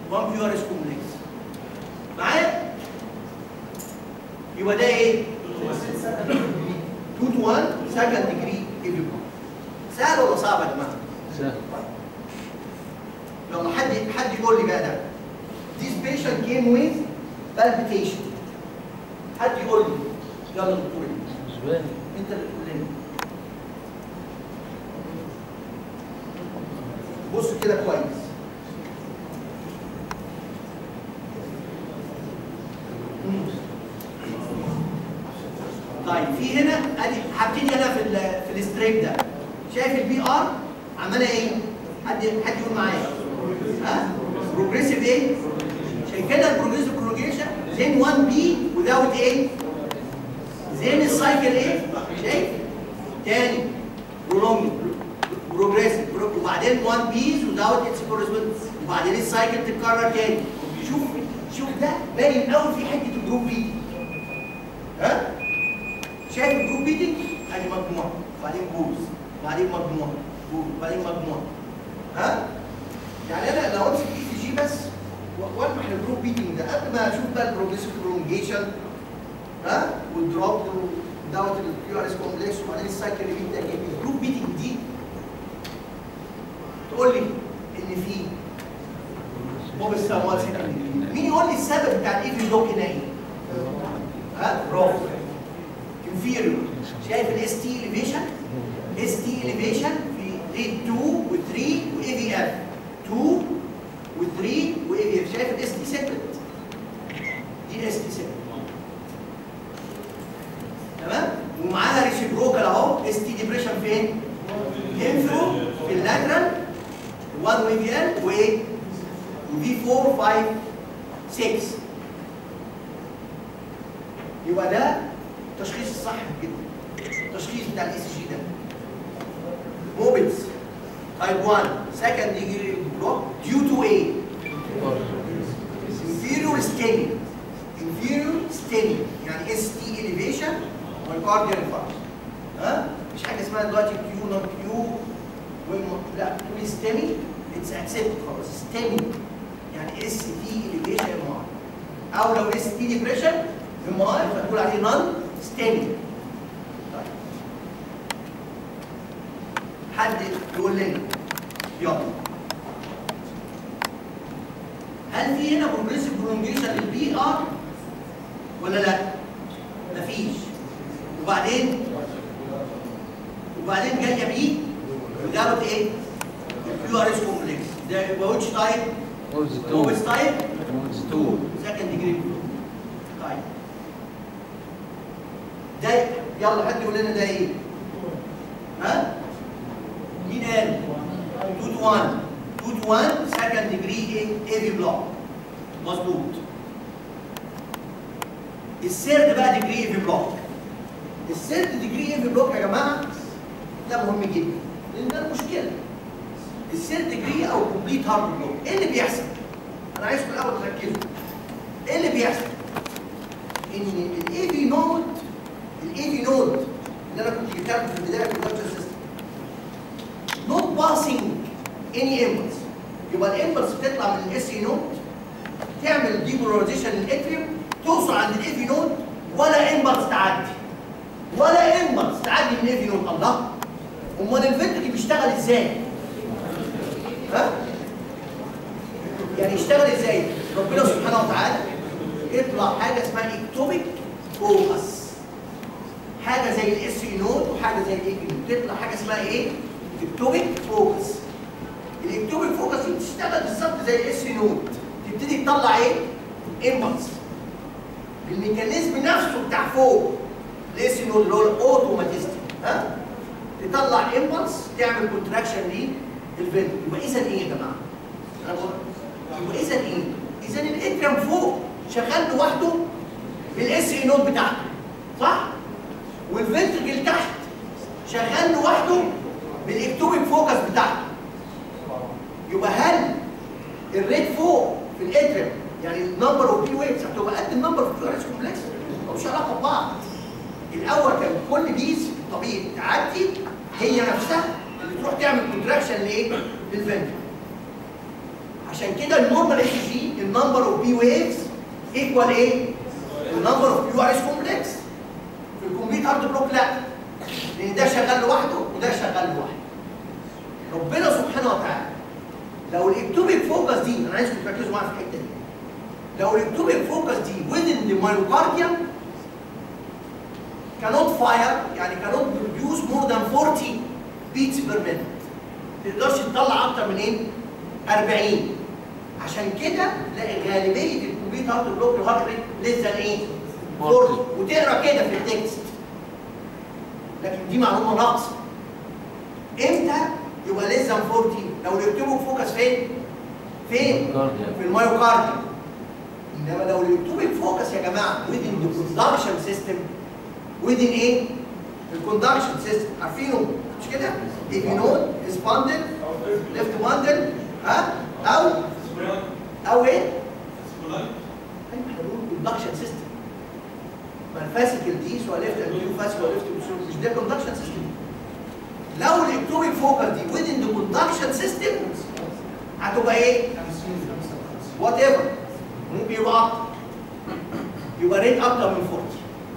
1 بي ار اس كومبلكس معايا يبقى ده ايه 2 تو 1 سكند ديجري ايفي سهل ولا صعب يا جماعه سهل يلا حد حد يقول لي بقى ده This patient came with palpitation حد يقول لي يلا دكتور بالنسبه لي انت اللي تقول لنا بص كده كويس مم. طيب في هنا ادي هبتدي انا في ال في الستريب ده شايف البي ار عماله ايه؟ حد حد يقول معايا ها؟ بروجريسيف ايه؟ شايف كده البروجريسيف برولوجيشن زين 1 بي without ايه؟ زين السايكل ايه؟ شايف؟ تاني برولونج بروجريسيف وبعدين 1 بيز without its correspondence وبعدين السايكل تتكرر تاني شوف شوف ده باين قوي في حته الجروب بيتنج ها؟ شايف الجروب بيتنج؟ ادي مجموعه وبعدين بوز وبعدين مجموعه بوز وبعدين مجموعه ها؟ يعني انا لو امسك اي سي جي بس و- والمح الجروب بيتنج ده قبل ما اشوف بقى البروجريسيف برولونجيشن ها والدروب دوت الكيو ار اس كومبلكس وبعدين السايكل اللي بيبدا يجيب الجروب بيتنج دي تقول لي ان في موب السموات مين يقول لي السبب بتاع الايفي دوك هنا ايه؟ ها برافو انفيريور شايف الاس تي اليفيشن اس تي اليفيشن في ريد 2 و3 واي في اف 2 و3 واي في اف شايف الاس تي سيجمنت دي الاس تي سيجمنت تمام ومعاها ريسيبروكال اهو اس تي ديبريشن فين؟ انفرو في اللاترال 1 وي في ال وايه؟ وفي 4 5 6 يبقى ده التشخيص الصح جدا التشخيص بتاع الاي سي جي ده موبيتس تايب 1 سكند ديجري بلوك ديو تو ايه؟ inferior stemming inferior stemming يعني اس تي elevation والكارديال infarct ها مش حاجه اسمها دلوقتي كيو نوت كيو لا تقول ستيمي اتس اكسبت خلاص ستيمي يعني اس تي elevation ام ار او لو اس تي ديبريشن ام ار فتقول عليه نون ستيمي حد يقول لنا يلا هل في هنا بروجريسيف برولونجيشن للبي ار ولا لا؟ مفيش وبعدين وبعدين جايه بيه وجابت ايه؟ الكيو ار اس كومبلكس ده يبقى ويتش تايب؟ موز موبس تايب موز 2 سكند ديجري طيب ده يلا حد يقول لنا ده ايه؟ ها؟ مين قال؟ 2 تو 1 2 تو 1 سكند ديجري ايه؟ اي في بلوك مظبوط السيرد بقى ديجري اي في بلوك السيرد ديجري اي في بلوك يا جماعه ده مهم جدا لان ده المشكله السيرد ديجري او كومبليت هارد بلوك ايه اللي بيحصل؟ انا عايزكم الاول تركزوا ايه اللي بيحصل؟ ان الاي في نود الاي في نود اللي انا كنت جبتها لكم في البدايه في الكالتشر سيستم نوت باسنج اني امبلس يبقى الامبلس بتطلع من الاس اي نود تعمل ديبولاريزيشن للاتريوم توصل عند الاي في نود ولا امبلس تعدي ولا امبلس تعدي من الاي في نود الله امال الفنتركل بيشتغل ازاي؟ ها؟ يعني يشتغل ازاي؟ ربنا سبحانه وتعالى يطلع حاجه اسمها اكتوبيك فوكس حاجه زي الاس اي نود وحاجه زي الاي نود تطلع حاجه اسمها ايه؟ اكتوبيك فوكس الاكتوبيك فوكس دي بتشتغل بالظبط زي الاس اي نود تبتدي تطلع ايه؟ امبلس الميكانيزم نفسه بتاع فوق الاس اي نود اللي هو الاوتوماتيزم ها؟ تطلع امبلس تعمل كونتراكشن للفنتر يبقى اذا ايه يا جماعه؟ انا بقول يبقى اذا ايه؟ اذا الاتريم فوق شغال لوحده بالاس اي نود بتاعته صح؟ والفنتركل تحت شغال لوحده بالاكتوبيك فوكس بتاعته يبقى هل الريت فوق في الاتريم يعني النمبر اوف بي ويفز هتبقى قد النمبر اوف كيو ار اس كومبلكس ملوش علاقه ببعض الاول كان كل بيز طبيعي تعدي هي نفسها اللي تروح تعمل كونتراكشن لايه؟ للفنتر عشان كده النورمال اس جي النمبر اوف بي ويفز ايكوال ايه؟ النمبر اوف كيو ار اس كومبلكس في الكمبيوتر هارد بلوك لا لان ده شغال لوحده وده شغال لوحده ربنا سبحانه وتعالى لو الاكتوبيك فوكس دي انا عايزكم تركزوا معايا في الحته دي لو الاكتوبيك فوكس دي within the myocardium cannot fire يعني cannot produce more than 40 beats per minute ما تقدرش تطلع اكتر من ايه؟ 40 عشان كده تلاقي غالبيه الكمبيوتر هارد بلوك الهارد ريت لسه ايه؟ 40 وتقرا كده في التكست لكن دي معلومه ناقصه امتى يبقى ليس ذان 40 لو الالكتروب فوكس فين؟ فين؟ في المايوكارديوم انما لو الالكتروبيك فوكس يا جماعه within the conduction system within ايه؟ الكوندكشن سيستم عارفينه مش كده؟ ايفينود سباندل ليفت باندل ها؟ او او ايه؟ ايوه احنا بنقول كوندكشن سيستم ما الفاسيكل دي سواء ليفت انتيريو فاسيكل ولا ليفت مش ده كوندكشن سيستم لو الالكتروبيك فوكس دي within the conduction system هتبقى ايه؟ وات ايفر ممكن يبقى اكتر يبقى ريت اكتر من 40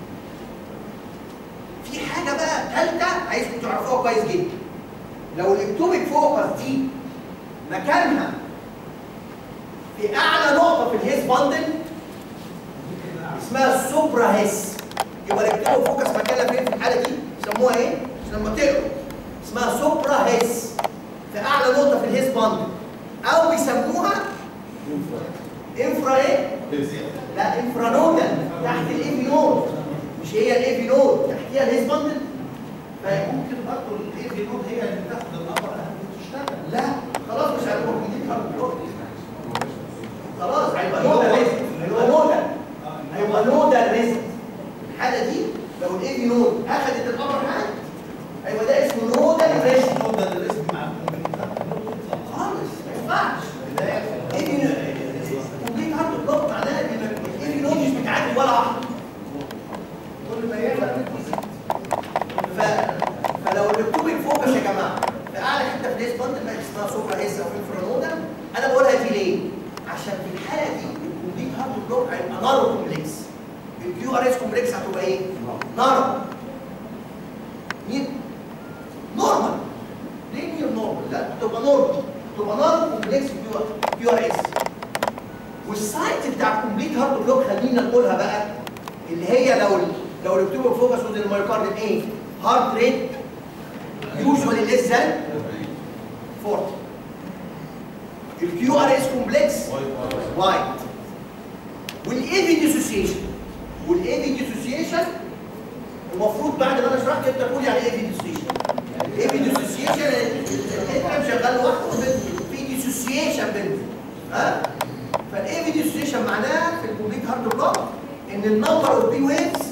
في حاجه بقى ثالثه عايزكم تعرفوها كويس جدا لو الالكتروبيك فوكس دي مكانها في اعلى نقطه في الهيس باندل اسمها السوبرا هيس يبقى الالكتروبيك فوكس مكانها فين في الحاله دي يسموها ايه؟ عشان لما تقروا اسمها سوبرا هيس في اعلى نقطه في الهيس باندل او بيسموها انفرا ايه؟ لا انفرانودال تحت الايفي نود مش هي الايفي نود تحتيها الهيس باندل فممكن برضه الايفي نود هي اللي تاخد الامر تشتغل لا خلاص مش هيبقى جديد خلاص هيبقى نودال ريزم هيبقى نودال هيبقى نودال ريزم الحاله دي لو الايفي نود اخذت الامر حاجه هيبقى ده اسمه نودال ريزم النود ده الريسك مع الكمبيوتر خالص ما ينفعش ايفي كومبليت هارد بلوك معناها ان الايفي نود مش بتعدي ولا واحده كل ما يعمل ف... فلو الالكتروبيك فوكس يا جماعه في اعلى حته في الهيس باند ما اسمها سوبرا هيس او انفرانودا انا بقولها دي ليه؟ عشان في الحاله دي الكومبليت هارد بلوك هيبقى نارو كومبلكس الكيو ار اس كومبلكس هتبقى ايه؟ نارو مين؟ نورمال ليه نير نورمال؟ لا هتبقى نورمال هتبقى نارو كومبلكس كيو ار اس والسايت بتاع الكومبليت هارد بلوك خلينا نقولها بقى اللي هي لو لو الكتوب فوكس وذ المايوكارديوم ايه؟ هارت ريت يوجوالي ليس ذان 40 الكيو ار اس كومبلكس وايت والاي في ديسوسيشن والاي في ديسوسيشن المفروض بعد ما انا شرحت انت تقول يعني ايه في ديسوسيشن الاي في ديسوسيشن انت شغال لوحده في ديسوسيشن بينهم ها فالاي في ديسوسيشن معناها في الكومبليت هارد بلوك ان النمبر اوف بي ويفز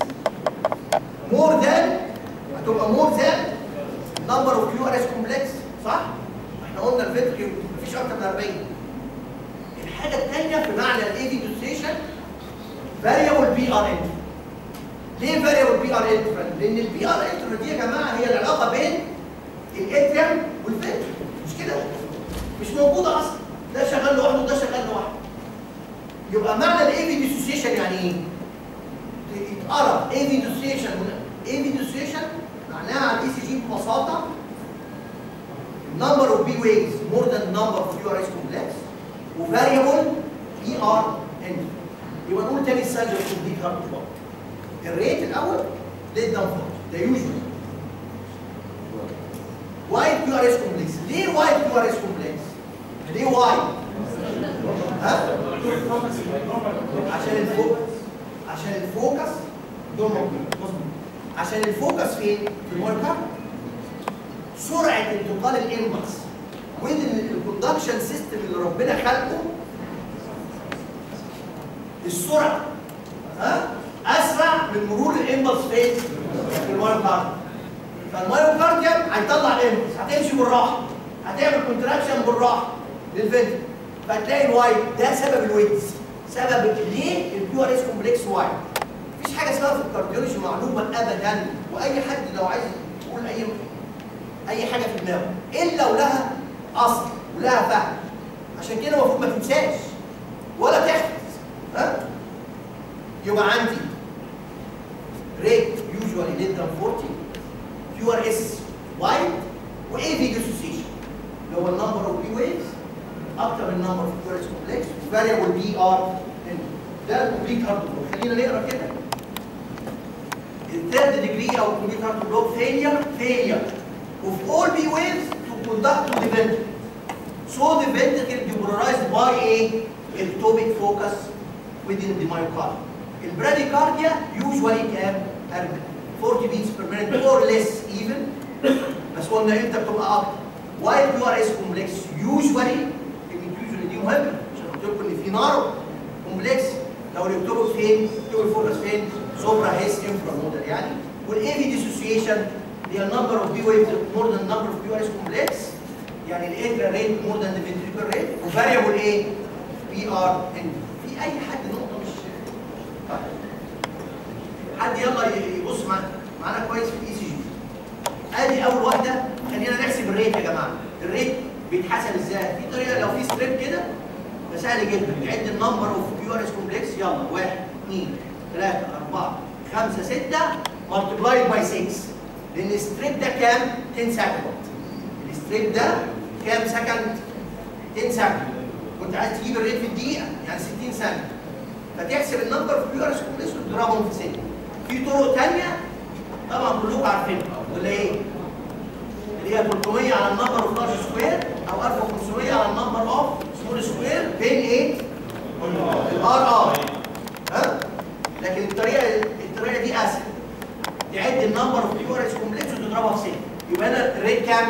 مور ذان هتبقى مور ذان نمبر اوف كيو ار اس كومبلكس صح؟ احنا قلنا الفيتر مفيش اكتر من 40 الحاجه الثانيه في معنى الاي في ديسوسيشن فاريبل بي ار انتر ليه فاريبل بي ار انتر؟ لان البي ار انتر دي يا جماعه هي العلاقه بين الاتريم والفيتر مش كده؟ مش موجوده اصلا ده شغال لوحده وده شغال لوحده يبقى معنى الاي في ديسوسيشن يعني ايه؟ يتقرا اي في ديسوسيشن اي في ديسوسيشن معناها على الاي سي جي ببساطه number of B waves more than number of QRS complex وفاريبل بي ار ان يبقى نقول تاني السالب كومبليت هارد بلوك الريت الاول ليت دان فور ده يوجوال وايد كيو ار اس كومبلكس ليه وايد كيو ار اس كومبلكس؟ ليه وايد؟ ها؟ عشان الفوكس عشان الفوكس دول موجودين مظبوط عشان الفوكس فين؟ في الماركر سرعه انتقال الامبلس وين الكوندكشن سيستم اللي ربنا خلقه السرعه ها اسرع من مرور الامبلس فين؟ في المايوكارديوم فالمايوكارديوم هيطلع امبلس هتمشي بالراحه هتعمل كونتراكشن بالراحه للفنتر فتلاقي الوايت ده سبب الويتس سبب ليه الكيو ار اس كومبلكس وايت مفيش حاجه اسمها في الكارديولوجي معلومه ابدا واي حد لو عايز يقول اي اي حاجه في دماغه الا ولها اصل ولها فهم عشان كده المفروض ما تنساش ولا تحفظ ها يبقى عندي ريت يوجوالي less than 40 كيو ار اس وايد واي في ديسوسيشن اللي هو النمبر اوف بي ويفز اكتر من نمبر اوف كيو ار اس كومبلكس فاريبل بي ار ده الكومبليت هارد بلوك خلينا نقرا كده الثيرد ديجري او كومبليت هارد بلوك فيلير فيلير of all B waves to conduct to the ventricle. So the ventricle depolarized by a ectopic focus within the myocardium. البراديكارديا usually كام؟ 40 beats per minute or less even بس قلنا امتى بتبقى اكتر. While QRS complex usually كلمة usually دي مهمة عشان قلت لكم ان في نارو كومبلكس لو الاكتوبك فين؟ الاكتوبك فوكس فين؟ سوبرا هيس انفرا مودر يعني والاي في ديسوسيشن هي النمبر اوف بي ويفز مور ذان نمبر اوف كيو ار اس كومبلكس يعني الاترا ريت مور ذان ذا فنتريكل ريت وفاريبل ايه؟ بي ار ان في اي حد نقطه مش طيب حد يلا يبص معانا معانا كويس في الاي سي جي ادي اول واحده خلينا نحسب الريت يا جماعه الريت بيتحسب ازاي؟ في طريقه لو في ستريب كده ده سهل جدا نعد النمبر اوف كيو ار اس كومبلكس يلا واحد اثنين ثلاثه اربعه خمسه سته ملتبلايد باي 6 لان الستريب ده كام؟ 10 سكند الستريب ده كام سكند؟ 10 سكند كنت عايز تجيب الريت في الدقيقه يعني 60 ثانيه فتحسب النمبر اوف كيو ار اس كومبلكس وتضربهم في 6 في طرق ثانيه طبعا كلكم عارفينها ولا ايه؟ اللي هي 300 على النمبر اوف لارج سكوير او 1500 على النمبر اوف سمول سكوير بين ايه؟ الار ار ها؟ لكن الطريقه الطريقه دي اسهل تعد النمبر اوف كيو ار اس كومبلكس وتضربها في 6 يبقى انا الريت كام؟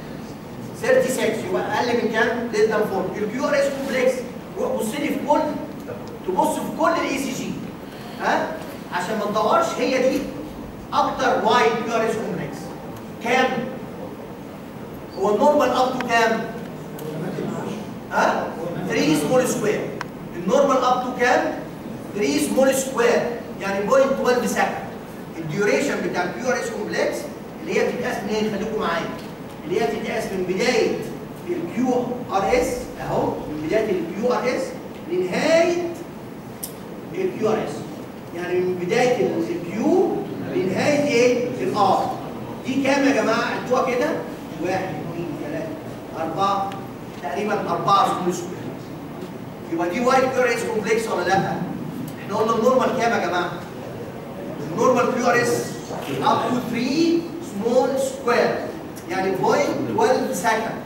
36 يبقى اقل من كام؟ ليس ذان 4 الكيو ار اس كومبلكس روح بص لي في كل تبص في كل الاي سي جي ها؟ عشان ما تدورش هي دي اكتر وايد كيو ار اس كومبلكس كام؟ هو النورمال اب تو كام؟ ها؟ 3 سمول سكوير النورمال اب تو كام؟ 3 سمول سكوير يعني 0.12 سكند الديوريشن بتاع الكيو ار اس كومبلكس اللي هي بتتقاس منين خليكم معايا اللي هي بتتقاس من بدايه الكيو ار اس اهو من بدايه الكيو ار اس لنهايه الكيو ار اس يعني من بدايه الكيو لنهايه ايه؟ الار دي كام يا جماعه؟ عدوها كده واحد اثنين ثلاثه اربعه تقريبا اربعه سمول سكوير يبقى دي وايت كيو ار اس كومبلكس ولا لا؟ احنا قلنا النورمال كام يا جماعه؟ النورمال كيو ار اس اب تو 3 سمول سكوير يعني 0.12 سكند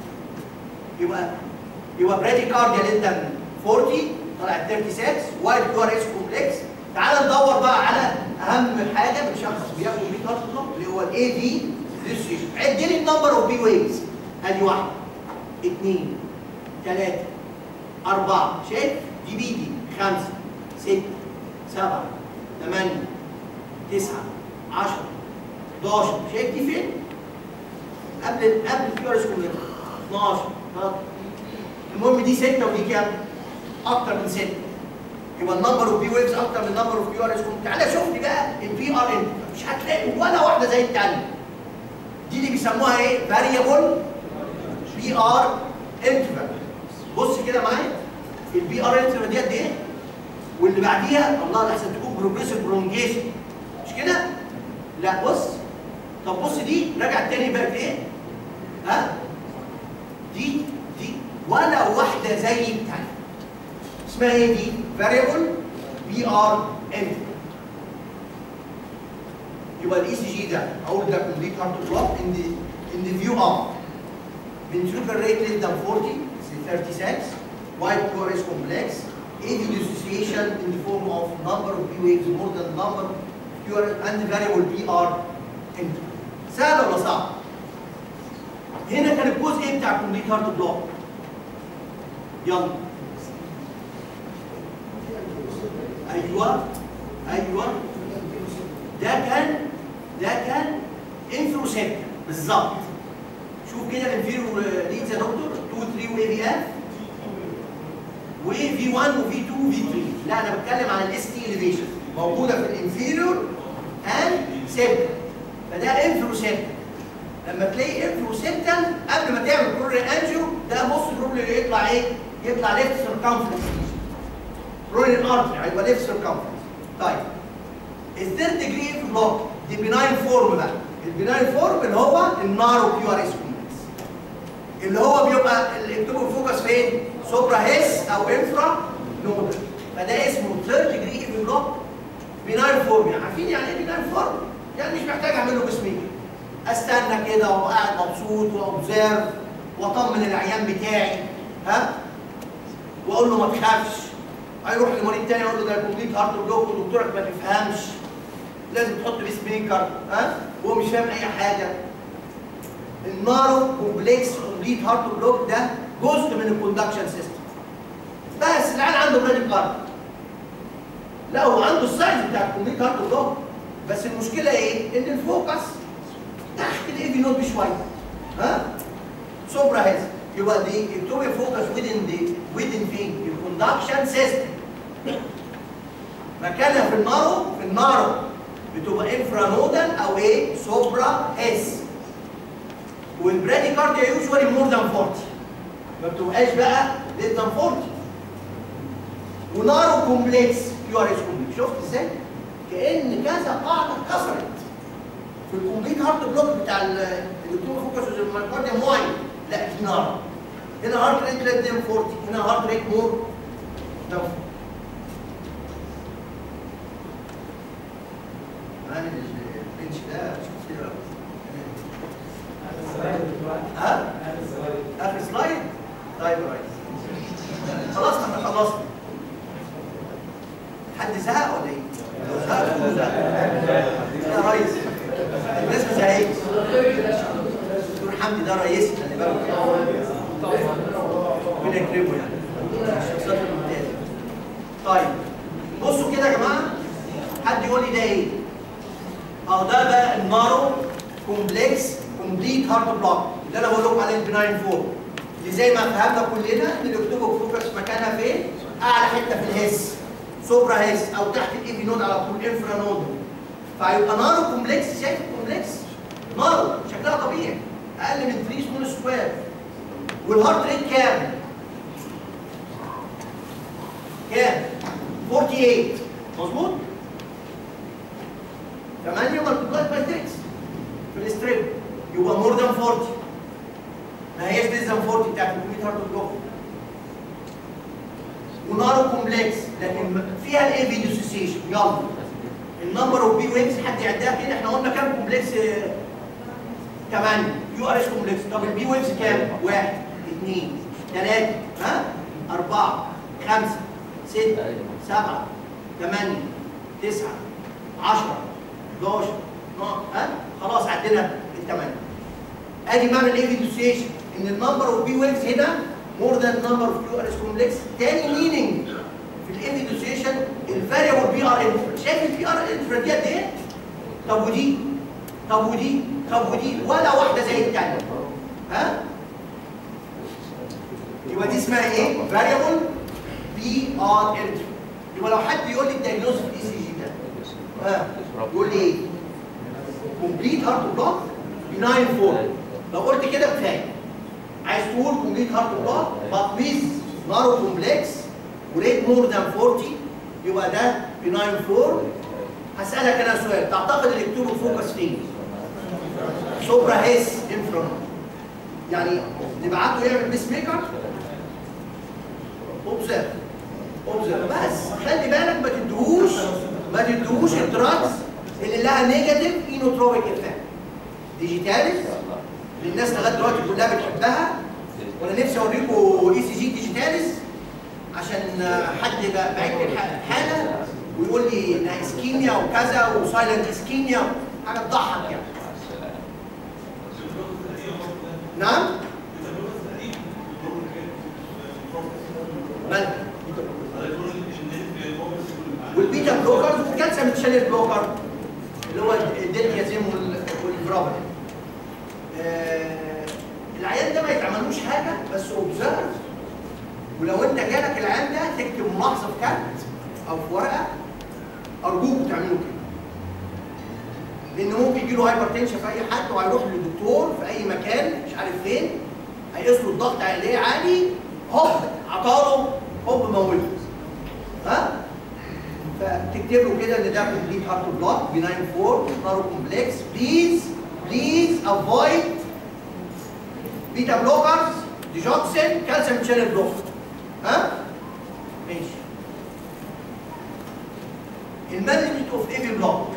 يبقى يبقى براديكارديا ليس ذان 40 طلعت 36 وايت كيو ار اس كومبلكس تعال ندور بقى على اهم حاجه بنشخص بيها كمبيوتر هارت اللي هو الاي في ديسوسيشن عد لي النمبر اوف بي ويفز ادي واحده اثنين ثلاثه اربعه شايف دي بي دي خمسه سته سبعه ثمانيه تسعه 10 11 شايف دي فين؟ قبل قبل الكيو ار اس كومبلكس 12 13 المهم دي 6 ودي كام؟ اكتر من 6 يبقى النمبر اوف بي ويفز اكتر من النمبر اوف كيو ار اس تعالى شوف لي بقى البي ار ان مش هتلاقي ولا واحده زي الثانيه دي اللي بيسموها ايه؟ فاريبل بي ار انترفال بص كده معايا البي ار انترفال دي قد ايه؟ واللي بعديها الله احسن تكون بروجريسيف برونجيشن مش كده؟ لا بص طب بص دي راجع تاني بقت ايه؟ ها؟ دي دي ولا واحده زي الثانيه اسمها ايه دي؟ variable بي ار ان يبقى الاي سي جي ده اقول ده كومبليت هارت بلوك ان ذا ان ذا فيو اوف ventricular rate less than 40 is 36 white core is complex AV dissociation in the form of number of B waves more than number of pure and variable PR enter سهل ولا صعب؟ هنا كان الجزء ايه بتاع كومبليت هارت بلوك يلا ايوه ايوه ده كان ده كان انفروسيبت بالظبط شوف كده الانفيرو ليدز يا دكتور 2 3 واي في اف وفي 1 وفي 2 وفي 3 لا انا بتكلم عن الاس تي اليفيشن موجوده في الانفيريور اند سيبت فده انفروسيبت لما تلاقي انفلوسنتال قبل ما تعمل كورونري انجيو ده بص بروبلم يطلع ايه؟ يطلع ليفت سيركمفرنس كورونري ارتري هيبقى ليفت سيركمفرنس طيب الثيرد ديجري في بلوك دي بناين فورم بقى البناين فورم اللي هو النارو كيو ار اس كومبلكس اللي هو بيبقى الاكتوبر فوكس فين؟ سوبرا هيس او انفرا نودل فده اسمه ثيرد ديجري في بلوك بناين فورم يعني عارفين يعني ايه بناين فورم؟ يعني مش محتاج اعمل له بسميك استنى كده وقاعد مبسوط واوبزيرف واطمن العيان بتاعي ها واقول له ما تخافش هيروح لمريض تاني يقول له ده كومبليت هارت بلوك ودكتورك ما تفهمش لازم تحط بيس ميكر ها وهو مش فاهم اي حاجه النارو كومبلكس كومبليت هارت بلوك ده جزء من الكوندكشن سيستم بس العيان عنده برادي كارد لا هو عنده السايز بتاع الكومبليت هارت بلوك بس المشكله ايه؟ ان الفوكس تحت الاي في نوت بشويه ها سوبرا هيز يبقى دي اكتوبيا فوكس within دي within فين؟ الكوندكشن سيستم مكانها في النارو في النارو بتبقى انفرا نودال او ايه؟ سوبرا هيز والبرادي كارديا يوجوالي مور ذان 40 ما بتبقاش بقى ليس ذان 40 ونارو كومبلكس كيو ار اس كومبلكس شفت ازاي؟ كان كذا قاعده اتكسرت في الكومبليت هارت بلوك بتاع الدكتور فوكس المايكارديا معين لا دي نار هنا هارت ريت ليس ذان 40 هنا هارت ريت مور ذان 40 عامل البنش ده مش كتير قوي ها؟ اخر سلايد؟ طيب يا ريس خلاص احنا خلصنا حد زهق ولا ايه؟ لو زهق كله زهق يا ريس الناس ما زهقتش دكتور حمدي ده رئيسي خلي بالك ربنا يكرمه يعني الشخصيات الممتازه طيب بصوا كده يا جماعه حد يقول لي ده ايه؟ اه ده بقى النارو كومبلكس كومبليت هارت بلوك اللي انا بقول لكم عليه البناين فور اللي زي ما فهمنا كلنا ان الاكتوبر فوكس مكانها فين؟ اعلى حته في الهيس سوبرا هيس او تحت الاي في نود على طول انفرا نود فيبقى نارو كومبلكس شايف الكومبلكس؟ نارو شكلها طبيعي اقل من 3 سمول سكوير والهارت ريت كام؟ كام؟ 48 مظبوط؟ 8 ملتبلايد باي 6 في الاستريب يبقى مور ذان 40 ما هياش ليس ذان 40 بتاعت الكمبيوتر هارت بلوك ونارو كومبلكس لكن فيها الاي في ديسوسيشن يلا النمبر اوف بي ويفز حد يعدها كده احنا قلنا كام كومبلكس 8 يو ار اس كومبلكس طب البي ويفز كام؟ 1 2 3 ها 4 5 6 7 8 9 10 11 12 ها خلاص عدينا الثمانيه ادي معنى الاي في ديسوسيشن ان النمبر اوف بي ويفز هنا مور ذان نمبر اوف كيو ار اس كومبلكس تاني مينينج في الاي في ديسوسيشن الفاريبل بي ار انفرنت شايف البي ار انفرنت دي قد ايه؟ طب ودي طب ودي طب ودي ولا واحده زي الثانيه ها؟ يبقى دي اسمها ايه؟ فاريبل بي ار انفرنت يبقى لو حد يقول لي الدايجنوز في الاي سي جي ده ها يقول لي ايه؟ كومبليت هارت بلوك بناين فور لو قلت كده كفايه عايز تقول كومبليت هارت بلوك but with narrow complex وريت مور ذان 40 يبقى ده بناين فور هسألك انا سؤال تعتقد الاكتوبر فوكس فين؟ سوبرا هيس انفرونت يعني نبعته يعمل بيس ميكر اوبزرف اوبزرف بس خلي بالك ما تدهوش ما تدهوش الدراجز اللي لها نيجاتيف اينوتروبيك افكت ديجيتاليز اللي الناس لغايه دلوقتي كلها بتحبها وانا نفسي اوريكم اي سي جي ديجيتاليز عشان حد يبقى بعت لي حاله ويقول لي انها اسكيميا وكذا وسايلنت اسكيميا حاجه تضحك يعني نعم مالك والبيتا بلوكرز والكالسيوم تشانل بلوكر اللي هو الدلتيازيم والفرابل آه العيان ده ما يتعملوش حاجه بس اوبزرف ولو انت جالك العيان ده تكتب ملاحظه في كارت او في ورقه ارجوك تعملوا كده لان ممكن يجي له هايبرتنشن في اي حد وهيروح للدكتور في اي مكان مش عارف فين هيقيس له الضغط عليه عالي هوب عطاله هوب موته ها فتكتب له كده ان ده كومبليت هارت بلوك بناين فور نارو كومبلكس بليز بليز افويد بيتا بلوكرز ديجوكسين كالسيوم شانل بلوك ها ماشي المانجمنت اوف ايفي بلوك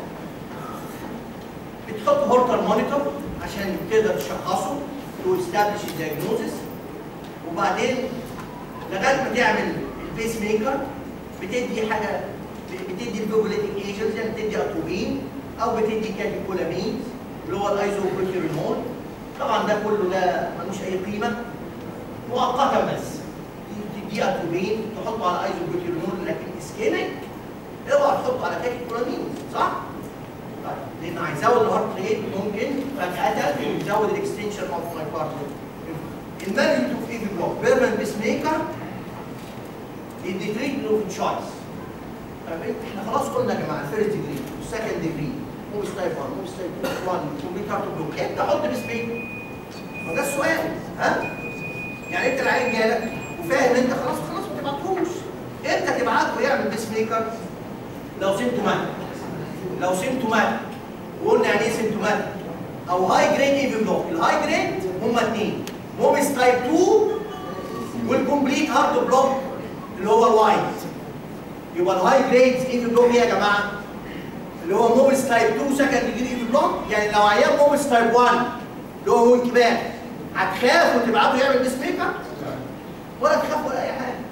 بتحط هورتر مونيتور عشان تقدر تشخصه تو استابلش الدياجنوزس وبعدين لغايه ما تعمل البيس ميكر بتدي حاجه بتدي الفوبوليتيك ايجنتس يعني بتدي اتروبين او بتدي كاتيكولامين اللي هو الايزوبروتيرينول طبعا ده كله ده ملوش اي قيمه مؤقتا بس تدي اتروبين تحطه على ايزوبروتيرينول لكن اسكيميك اوعى تحطه على كاتيكولامين صح؟ طيب لان هيزود الهارت ريت ممكن فجاه ويزود الاكستنشن اوف ماي بارت المانجمنت اوف ايفي بلوك بيرمنت بيس ميكر in the treatment of choice. طيب احنا خلاص قلنا يا جماعه الفيرست ديجري والسكند ديجري موس تايب 1 موس تايب 1 كومبليت هارت بلوك امتى احط بيس ميكر؟ ما ده السؤال ها؟ يعني انت العيل جالك وفاهم انت خلاص خلاص ما تبعتهوش امتى تبعته يعمل بيس ميكر؟ لو سيمتوماتيك لو سيمتوماتيك وقلنا يعني ايه سيمتوماتيك؟ او هاي جريد ايفي بلوك الهاي جريد هما اثنين مومس تايب 2 والكومبليت هارت بلوك اللي هو الوايت يبقى الهاي جريد ايفي بلوك ايه يا جماعه؟ اللي هو مومس تايب 2 سكند ديجري ايفي بلوك يعني لو عيان مومس تايب 1 اللي هو انكباه هتخاف وتبعته يعمل بيس ميكر؟ ولا تخاف ولا اي حاجه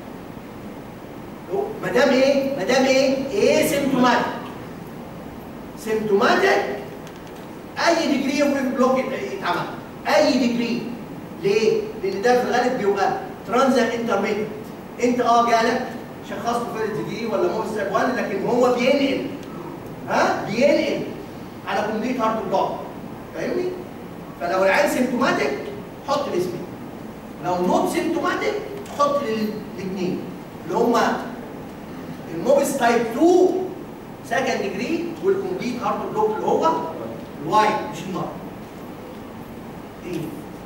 ما دام ايه؟ ما دام ايه؟ ايه سيمتوماتيك سيمتوماتيك اي ديجري اوف بلوك يتعمل اي ديجري ليه؟ لان ده في الغالب بيبقى ترانزيت انترميتنت انت اه جالك شخصته فيرست ديجري ولا موست تايب 1 لكن هو بينقل ها بينقل على كومبليت هارت بلوك فاهمني؟ فلو العيان سيمتوماتيك حط الاسم لو نوت سيمتوماتيك حط الاثنين اللي هما الموبس تايب 2 سكند ديجري والكومبليت هارت بلوك اللي هو الوايت مش النار ايه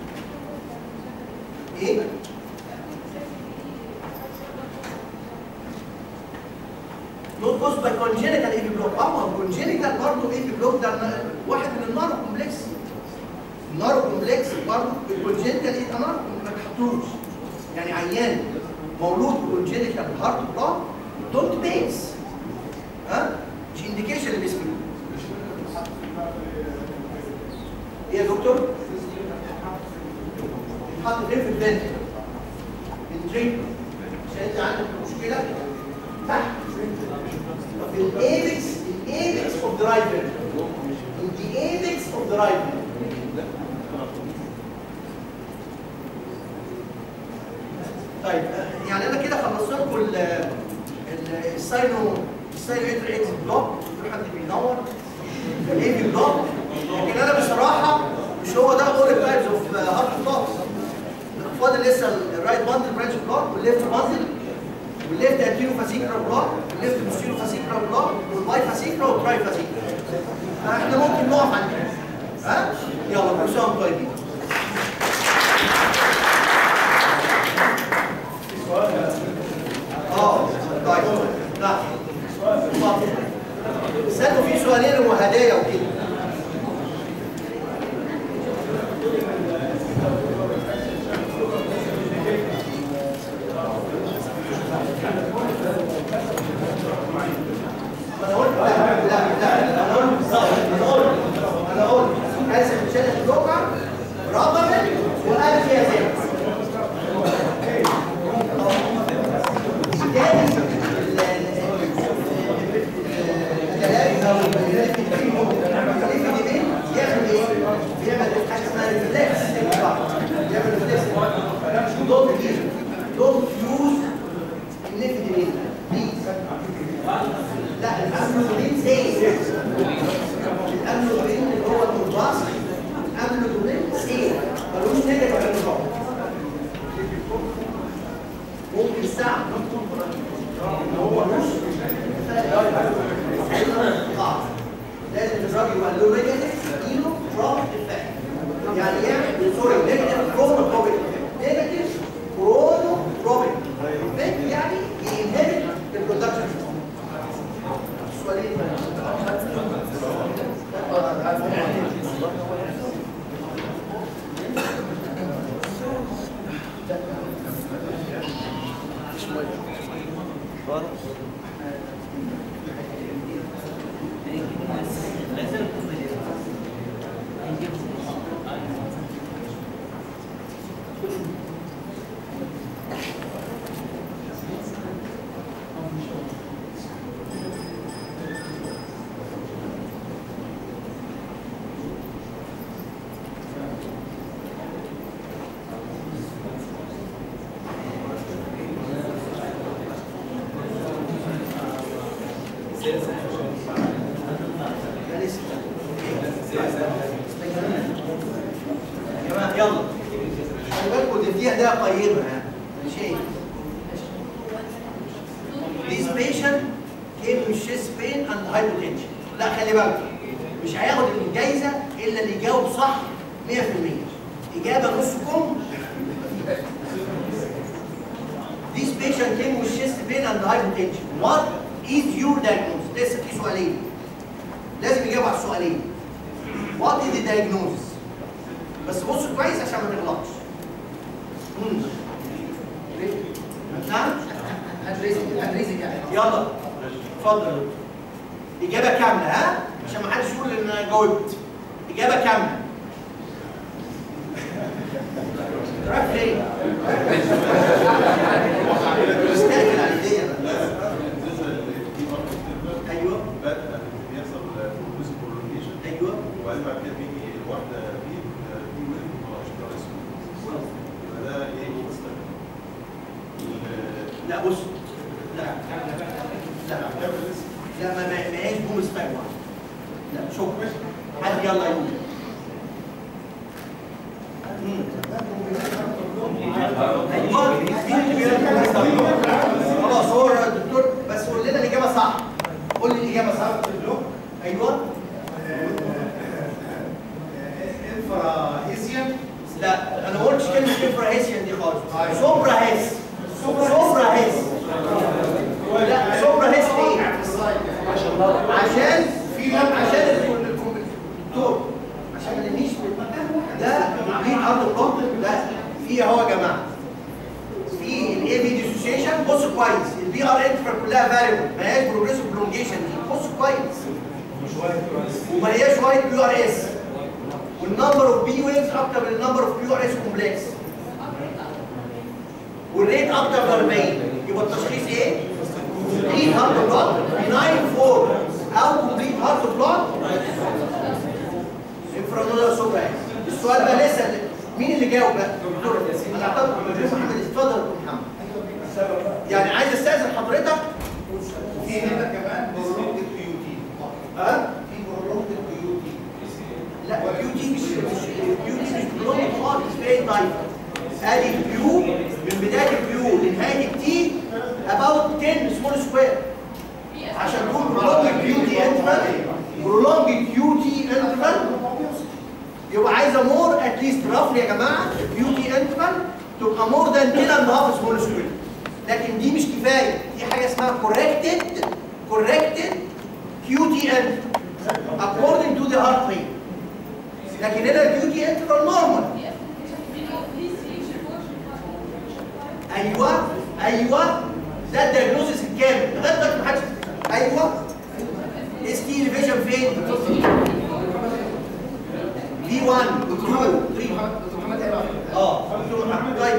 ايه نوت كوز باي كونجينيتال ايفي بلوك اه ما كونجينيتال برضه ايفي بلوك ده واحد من النارو كومبلكس النارو كومبلكس برضه الكونجينيتال ايه نارو ما تحطوش يعني عيان مولود كونجينيتال هارت بلوك دونت بيس ها مش انديكيشن اللي بيسميه ايه يا دكتور؟ حط فين في البنت؟ التريتمنت عشان انت عندك مشكله تحت في الايبكس الايبكس اوف ذا رايت the apex of the right طيب يعني انا كده خلصت لكم ال- ال- الساينو الساينو انتر اكس بلوك في حد بينور الاي بلوك لكن انا بصراحه مش هو ده اول تايبز اوف هارت بلوك فاضل لسه الرايت باندل برانش بلوك والليفت باندل والليفت انتيرو فاسيكرا بلوك والليفت بوستيرو فاسيكرا بلوك والباي فاسيكرا والتراي فاسيكرا احنا ممكن نقف عند كده ها يلا كل سنه وانتم طيبين اه طيب لا اتفضل. استنوا في سؤالين وهدايا وكده انا قلت لا لا لا انا قلت بالظبط انا قلت انا قلت اسف شاشه البلوكر رقم وقال فيها زي يعمل ايه؟ بيعمل حاجه اسمها ريفلكس بيعمل ريفلكس دونت دونت يوز النيفيدين بليز لا الامنودولين سيف الامنودولين اللي هو المضاف الامنودولين سيف ملوش نيجاتيف انترا ممكن ساعة ان هو مش آه. لازم الراجل يبقى له نيجاتيف ده لسه. يا جماعه يلا خلي بالكم دي فيها ده قيمه يعني مش ايه This patient came with chest pain and hypotension. لا خلي بالك مش هياخد الجايزه الا اللي يجاوب صح 100% اجابه نص كم This patient came with chest pain and hypotension. What is your diagnosis? لسه في سؤالين. لازم يجاوب على السؤالين. What is the diagnosis? بس بص كويس عشان ما تغلطش. مم. نعم؟ هنريزك يعني يلا اتفضل إجابة كاملة ها؟ عشان ما حدش يقول إن أنا جاوبت. إجابة كاملة. رايح فين؟ مستعجل على الدنيا بقى. أيوه بيحصل بروجريسيف برولونجيشن أيوه وبعدين بعد كده بيجي واحده في في ويف ما هوش كويس يبقى ده ايه مستقبل لا بص لا لا لا ما ما ما هيش بوم ستايل لا شكرا حد يلا يقول مم. ايوه مين اللي بيقول خلاص هو الدكتور بس قول لنا الاجابه صح قول لي الاجابه صح ايوه انفراهيزيان لا انا ما قلتش كلمه انفراهيسيان دي خالص سوبرا هيس سوبرا هيس لا سوبرا هيس ايه عشان في عشان الدكتور عشان ما ننهيش ده مين ارض الضغط ده في اهو يا جماعه في الاي بي ديسوسيشن بص كويس البي ار انترفال كلها فاريبل ما هياش بروجريسيف برولونجيشن دي بص كويس وما هياش وايت بي ار اس والنمبر اوف بي ويفز اكتر من النمبر اوف بي ار اس كومبلكس والريت اكتر من 40 يبقى التشخيص ايه؟ كومبليت هارت بلوك بناين فور او كومبليت هارت بلوك انفرادولا سوبر السؤال ده لسه مين اللي جاوب بقى؟ دكتور انا اعتقد دكتور محمد اتفضل يا دكتور محمد يعني عايز استاذن حضرتك في هنا كمان برولونجد كيو تي ها؟ في برولونجد كيو تي لا كيو تي مش مش كيو تي مش بلون خالص فين طيب ادي الكيو من بدايه الكيو لنهايه التي about 10 سمول سكوير عشان تقول برولونج كيو تي انترفال برولونج كيو تي انترفال يبقى عايزه مور اتليست رفلي يا جماعه الكيو تي انترفال تبقى مور ذان 10 اند هاف سمول سكوير لكن دي مش كفايه في حاجه اسمها كوركتد كوركتد كيو تي انترفال according to the heart rate لكن هنا الكيو تي انترفال نورمال ايوه ايوه ده الدياجنوستس الكامل لغايه دلوقتي ما حدش ايوه اس تي اليفيشن فين؟ في 1 2 3 اه دكتور محمد طيب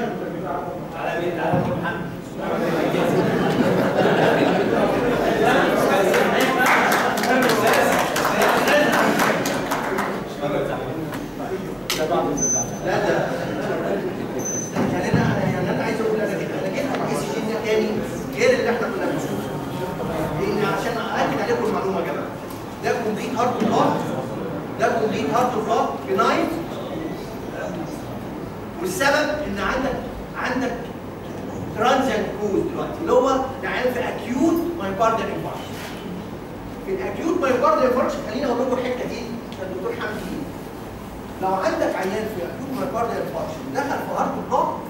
لا ده يعني انا يعني انا عايز اقول انا كده انا جبت الاي سي جي ده تاني غير اللي احنا كنا بنشوفه لان عشان ااكد عليكم المعلومه يا جماعه ده كومبليت هارت بلوك ده كومبليت هارت بلوك بناين والسبب ان عندك عندك ترانزيت كوز دلوقتي اللي هو يعني في اكيوت مايوكارديال انفاركشن في الاكيوت مايوكارديال انفاركشن خليني اقول لكم الحته دي الدكتور حمدي لو عندك عيان في اكيوت مايوكارديال انفاركشن دخل في هارت بلوك